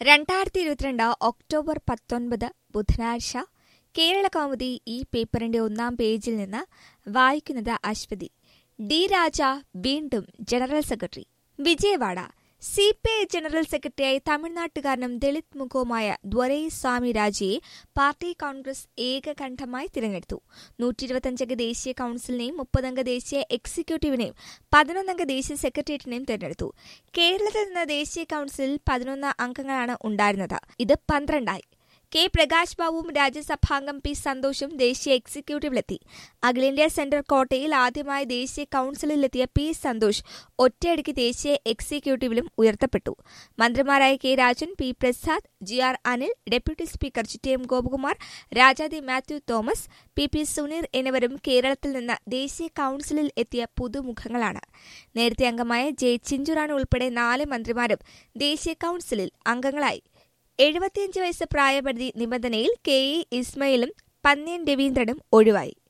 രണ്ടായിരത്തി ഇരുപത്തിരണ്ട് ഒക്ടോബർ പത്തൊൻപത് ബുധനാഴ്ച കേരള കൗമുദി ഈ പേപ്പറിന്റെ ഒന്നാം പേജിൽ നിന്ന് വായിക്കുന്നത് അശ്വതി ഡി രാജ വീണ്ടും general secretary Vijayawada C P I general സെക്രട്ടറിയായി തമിഴ്നാട്ടുകാരനും ദളിത് മുഖവുമായ ദ്വരൈ സ്വാമി രാജയെ പാർട്ടി കോൺഗ്രസ് ഏകകണ്ഠമായി തിരഞ്ഞെടുത്തു നൂറ്റി ഇരുപത്തിയഞ്ചംഗ ദേശീയ കൌൺസിലിനെയും മുപ്പതംഗ ദേശീയ എക്സിക്യൂട്ടീവിനെയും പതിനൊന്നംഗ ദേശീയ സെക്രട്ടേറിയറ്റിനെയും തിരഞ്ഞെടുത്തു കേരളത്തിൽ നിന്ന് ദേശീയ കൌൺസിലിൽ പതിനൊന്ന് അംഗങ്ങളാണ് ഉണ്ടായിരുന്നത് ഇത് പന്ത്രണ്ടായി കെ പ്രകാശ് ബാബുവും രാജ്യസഭാംഗം പി സന്തോഷും ദേശീയ എക്സിക്യൂട്ടീവിലെത്തി അഖിലേന്ത്യാ സെന്റർ കോട്ടയിൽ ആദ്യമായി ദേശീയ കൌൺസിലിലെത്തിയ പി സന്തോഷ് ഒറ്റയടിക്ക് ദേശീയ എക്സിക്യൂട്ടീവിലും ഉയർത്തപ്പെട്ടു മന്ത്രിമാരായ K Rajan P Prasad G R Anil deputy speaker Chittayam Gopakumar Rajaji Mathew Thomas P P Suneer എന്നിവരും കേരളത്തിൽ നിന്ന് ദേശീയ കൌൺസിലിൽ എത്തിയ പുതുമുഖങ്ങളാണ് നേരത്തെ അംഗമായ ജെ ചിഞ്ചുറാണി ഉൾപ്പെടെ നാല് മന്ത്രിമാരും ദേശീയ കൌൺസിലിൽ അംഗങ്ങളായി എഴുപത്തിയഞ്ച് വയസ്സ് പ്രായപരിധി നിബന്ധനയിൽ കെ ഇ ഇസ്മയിലും പന്ന്യൻ രവീന്ദ്രനും ഒഴിവായി